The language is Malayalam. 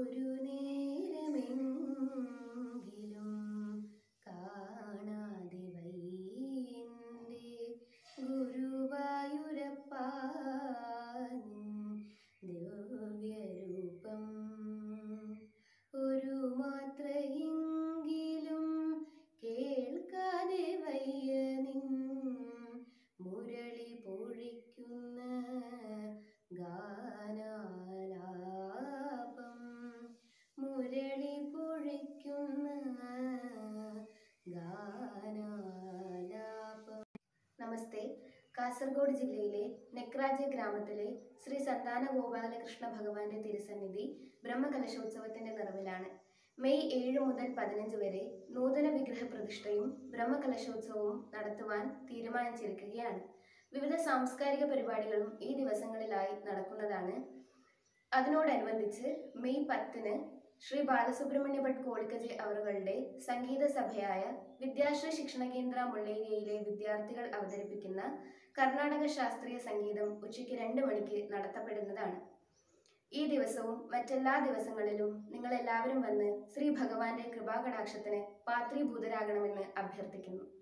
ഒരു നേരമെങ്കിലും കാണാതെ വയ്യന്റെ ഗുരുവായൂരപ്പ ദിവ്യരൂപം ഒരു മാത്രയെങ്കിലും കേൾക്കാതെ വയ്യ നിൻ മുരളി പൊഴിക്കുന്ന ഗാനാലാപം മുരളി പൊഴിക്കുന്ന ഗാനാലാപം നമസ്തേ കാസർഗോഡ് ജില്ലയിലെ നെക്രാജ് ഗ്രാമത്തിലെ ശ്രീ സന്താന ഗോപാലകൃഷ്ണ ഭഗവാന്റെ തിരുസന്നിധി ബ്രഹ്മകലശോത്സവത്തിന്റെ നിറവിലാണ് മെയ് ഏഴ് മുതൽ പതിനഞ്ച് വരെ നൂതന വിഗ്രഹ പ്രതിഷ്ഠയും ബ്രഹ്മകലശോത്സവവും നടത്തുവാൻ തീരുമാനിച്ചിരിക്കുകയാണ് വിവിധ സാംസ്കാരിക പരിപാടികളും ഈ ദിവസങ്ങളിലായി നടക്കുന്നതാണ് അതിനോടനുബന്ധിച്ച് മെയ് പത്തിന് ശ്രീ ബാലസുബ്രഹ്മണ്യ ഭട്ട് കോളിക്കജെ അവറുകളുടെ സംഗീത സഭയായ വിദ്യാശ്രീ ശിക്ഷണ കേന്ദ്ര മുള്ളേരിയയിലെ വിദ്യാർത്ഥികൾ അവതരിപ്പിക്കുന്ന കർണാടക ശാസ്ത്രീയ സംഗീതം ഉച്ചയ്ക്ക് രണ്ട് മണിക്ക് നടത്തപ്പെടുന്നതാണ് ഈ ദിവസവും മറ്റെല്ലാ ദിവസങ്ങളിലും നിങ്ങൾ എല്ലാവരും വന്ന് ശ്രീ ഭഗവാന്റെ കൃപാകടാക്ഷത്തിന് പാത്രീഭൂതരാകണമെന്ന് അഭ്യർത്ഥിക്കുന്നു